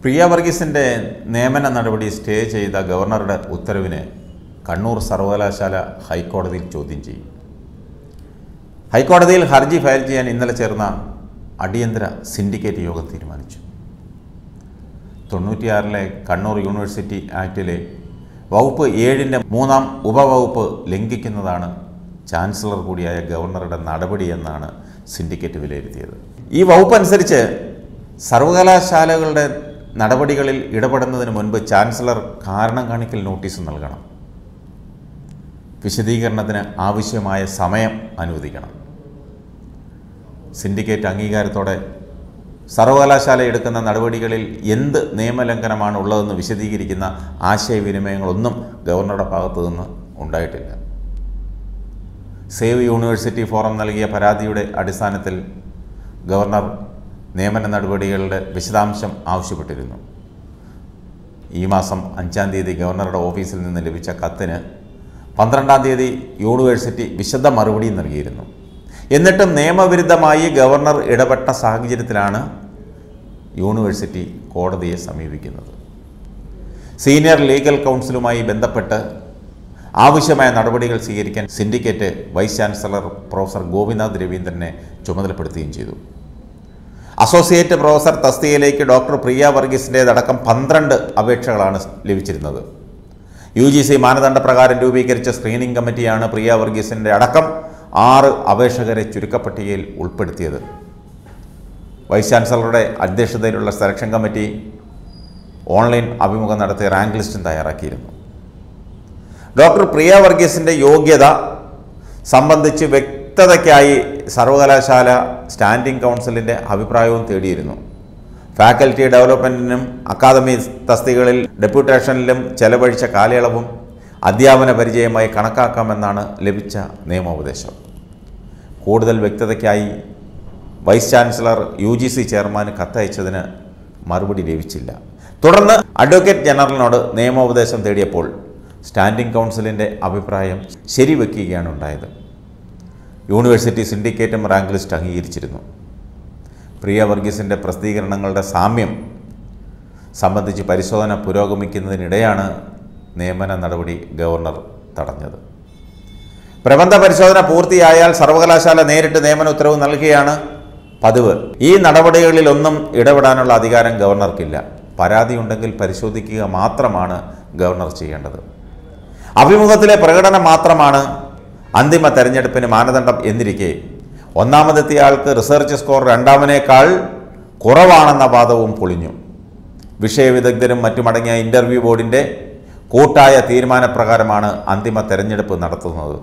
പ്രിയ വർഗീസിൻ്റെ നിയമന നടപടി സ്റ്റേ ചെയ്ത ഗവർണറുടെ ഉത്തരവിന് കണ്ണൂർ സർവകലാശാല ഹൈക്കോടതിയിൽ ചോദ്യം ചെയ്യും ഹൈക്കോടതിയിൽ ഹർജി ഫയൽ ചെയ്യാൻ ഇന്നലെ ചേർന്ന അടിയന്തര സിൻഡിക്കേറ്റ് യോഗം തീരുമാനിച്ചു തൊണ്ണൂറ്റിയാറിലെ കണ്ണൂർ യൂണിവേഴ്സിറ്റി ആക്ടിലെ വകുപ്പ് ഏഴിൻ്റെ മൂന്നാം ഉപവകുപ്പ് ലംഘിക്കുന്നതാണ് ചാൻസലർ കൂടിയായ ഗവർണറുടെ നടപടിയെന്നാണ് സിൻഡിക്കേറ്റ് വിലയിരുത്തിയത് ഈ വകുപ്പ് അനുസരിച്ച് സർവകലാശാലകളുടെ നടപടികളിൽ ഇടപെടുന്നതിന് മുൻപ് ചാൻസലർ കാരണം കാണിക്കൽ നോട്ടീസ് നൽകണം വിശദീകരണത്തിന് ആവശ്യമായ സമയം അനുവദിക്കണം സിൻഡിക്കേറ്റ് അംഗീകാരത്തോടെ സർവകലാശാല എടുക്കുന്ന നടപടികളിൽ എന്ത് നിയമലംഘനമാണ് ഉള്ളതെന്ന് വിശദീകരിക്കുന്ന ആശയവിനിമയങ്ങളൊന്നും ഗവർണറുടെ ഭാഗത്തു നിന്ന് ഉണ്ടായിട്ടില്ല സേവ് യൂണിവേഴ്സിറ്റി ഫോറം നൽകിയ പരാതിയുടെ അടിസ്ഥാനത്തിൽ ഗവർണർ നിയമന നടപടികളുടെ വിശദാംശം ആവശ്യപ്പെട്ടിരുന്നു ഈ മാസം അഞ്ചാം തീയതി ഗവർണറുടെ ഓഫീസിൽ നിന്ന് ലഭിച്ച കത്തിന് പന്ത്രണ്ടാം തീയതി യൂണിവേഴ്സിറ്റി വിശദ മറുപടി നൽകിയിരുന്നു എന്നിട്ടും നിയമവിരുദ്ധമായി ഗവർണർ ഇടപെട്ട സാഹചര്യത്തിലാണ് യൂണിവേഴ്സിറ്റി കോടതിയെ സമീപിക്കുന്നത് സീനിയർ ലീഗൽ കൗൺസിലുമായി ബന്ധപ്പെട്ട് ആവശ്യമായ നടപടികൾ സ്വീകരിക്കാൻ syndicate vice chancellor professor Gopinath രവീന്ദ്രനെ ചുമതലപ്പെടുത്തുകയും ചെയ്തു അസോസിയേറ്റ് പ്രൊഫസർ തസ്തികയിലേക്ക് ഡോക്ടർ പ്രിയ വർഗീസിൻ്റേതടക്കം പന്ത്രണ്ട് അപേക്ഷകളാണ് ലഭിച്ചിരുന്നത് യു ജി സി മാനദണ്ഡപ്രകാരം രൂപീകരിച്ച സ്ക്രീനിംഗ് കമ്മിറ്റിയാണ് പ്രിയ വർഗീസിൻ്റെ അടക്കം ആറ് അപേക്ഷകരെ ചുരുക്കപ്പട്ടികയിൽ ഉൾപ്പെടുത്തിയത് വൈസ് ചാൻസലറുടെ അധ്യക്ഷതയിലുള്ള സെലക്ഷൻ കമ്മിറ്റി ഓൺലൈൻ അഭിമുഖം നടത്തി റാങ്ക് ലിസ്റ്റും തയ്യാറാക്കിയിരുന്നു ഡോക്ടർ പ്രിയ വർഗീസിൻ്റെ യോഗ്യത സംബന്ധിച്ച് വ്യക്തതയ്ക്കായി സർവകലാശാല സ്റ്റാൻഡിംഗ് കൗൺസിലിൻ്റെ അഭിപ്രായവും തേടിയിരുന്നു ഫാക്കൽറ്റി ഡെവലപ്മെൻറ്റിനും അക്കാദമി തസ്തികകളിൽ ഡെപ്യൂട്ടേഷനിലും ചെലവഴിച്ച കാലയളവും അധ്യാപന പരിചയമായി കണക്കാക്കാമെന്നാണ് ലഭിച്ച നിയമോപദേശം കൂടുതൽ വ്യക്തതയ്ക്കായി vice chancellor U G C ചെയർമാന് കത്തയച്ചതിന് മറുപടി ലഭിച്ചില്ല തുടർന്ന് അഡ്വക്കേറ്റ് ജനറലിനോട് നിയമോപദേശം തേടിയപ്പോൾ സ്റ്റാൻഡിംഗ് കൗൺസിലിൻ്റെ അഭിപ്രായം ശരിവെക്കുകയാണ് ഉണ്ടായത് യൂണിവേഴ്സിറ്റി സിൻഡിക്കേറ്റും റാങ്ക് ലിസ്റ്റ് അംഗീകരിച്ചിരുന്നു പ്രിയ വർഗീസിൻ്റെ പ്രസിദ്ധീകരണങ്ങളുടെ സാമ്യം സംബന്ധിച്ച് പരിശോധന പുരോഗമിക്കുന്നതിനിടെയാണ് നിയമന നടപടി ഗവർണർ തടഞ്ഞത് പ്രബന്ധ പരിശോധന പൂർത്തിയായാൽ സർവകലാശാല നേരിട്ട് നിയമന ഉത്തരവ് നൽകുകയാണ് പതിവ് ഈ നടപടികളിലൊന്നും ഇടപെടാനുള്ള അധികാരം ഗവർണർക്കില്ല പരാതി ഉണ്ടെങ്കിൽ പരിശോധിക്കുക മാത്രമാണ് ഗവർണർ ചെയ്യേണ്ടത് അഭിമുഖത്തിലെ പ്രകടനം മാത്രമാണ് അന്തിമ തെരഞ്ഞെടുപ്പിന് മാനദണ്ഡം എന്നിരിക്കെ ഒന്നാമതെത്തിയ ആൾക്ക് റിസർച്ച് സ്കോർ രണ്ടാമനേക്കാൾ കുറവാണെന്ന വാദവും പൊളിഞ്ഞു വിഷയവിദഗ്ധരും മറ്റുമടങ്ങിയ ഇൻ്റർവ്യൂ ബോർഡിൻ്റെ കൂട്ടായ തീരുമാനപ്രകാരമാണ് അന്തിമ തെരഞ്ഞെടുപ്പ് നടത്തുന്നത്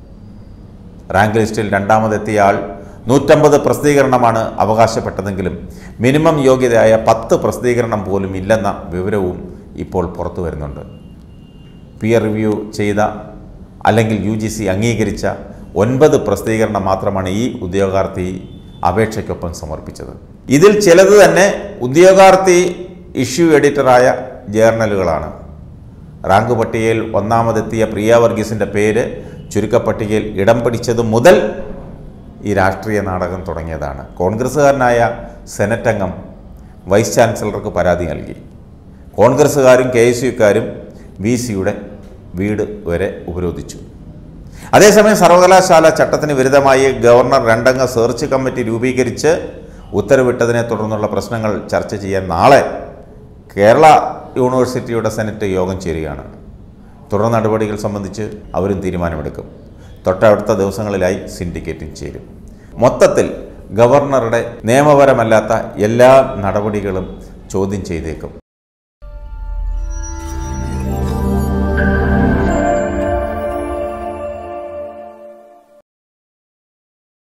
റാങ്ക് ലിസ്റ്റിൽ രണ്ടാമതെത്തിയ ആൾ നൂറ്റമ്പത് പ്രസിദ്ധീകരണമാണ് അവകാശപ്പെട്ടതെങ്കിലും മിനിമം യോഗ്യതയായ പത്ത് പ്രസിദ്ധീകരണം പോലും ഇല്ലെന്ന വിവരവും ഇപ്പോൾ പുറത്തു വരുന്നുണ്ട് പിയർ റിവ്യൂ ചെയ്ത അല്ലെങ്കിൽ യു ജി സി അംഗീകരിച്ച ഒൻപത് പ്രസിദ്ധീകരണം മാത്രമാണ് ഈ ഉദ്യോഗാർത്ഥി അപേക്ഷയ്ക്കൊപ്പം സമർപ്പിച്ചത് ഇതിൽ ചിലത് തന്നെ ഉദ്യോഗാർത്ഥി ഇഷ്യൂ എഡിറ്ററായ ജേർണലുകളാണ് റാങ്ക് പട്ടികയിൽ ഒന്നാമതെത്തിയ പ്രിയ വർഗീസിൻ്റെ പേര് ചുരുക്കപ്പട്ടികയിൽ ഇടം പിടിച്ചത് മുതൽ ഈ രാഷ്ട്രീയ നാടകം തുടങ്ങിയതാണ് കോൺഗ്രസ്സുകാരനായ സെനറ്റ് അംഗം വൈസ് ചാൻസലർക്ക് പരാതി നൽകി കോൺഗ്രസ്സുകാരും കെ എസ് യുക്കാരും വി സിയുടെ വീട് വരെ ഉപരോധിച്ചു അതേസമയം സർവകലാശാല ചട്ടത്തിന് വിരുദ്ധമായി ഗവർണർ രണ്ടംഗ സെർച്ച് കമ്മിറ്റി രൂപീകരിച്ച് ഉത്തരവിട്ടതിനെ തുടർന്നുള്ള പ്രശ്നങ്ങൾ ചർച്ച ചെയ്യാൻ നാളെ കേരള യൂണിവേഴ്സിറ്റിയുടെ സെനറ്റ് യോഗം ചേരുകയാണ് തുടർ നടപടികൾ സംബന്ധിച്ച് അവരും തീരുമാനമെടുക്കും തൊട്ടടുത്ത ദിവസങ്ങളിലായി സിൻഡിക്കേറ്റും ചേരും മൊത്തത്തിൽ ഗവർണറുടെ നിയമപരമല്ലാത്ത എല്ലാ നടപടികളും ചോദ്യം ചെയ്തേക്കും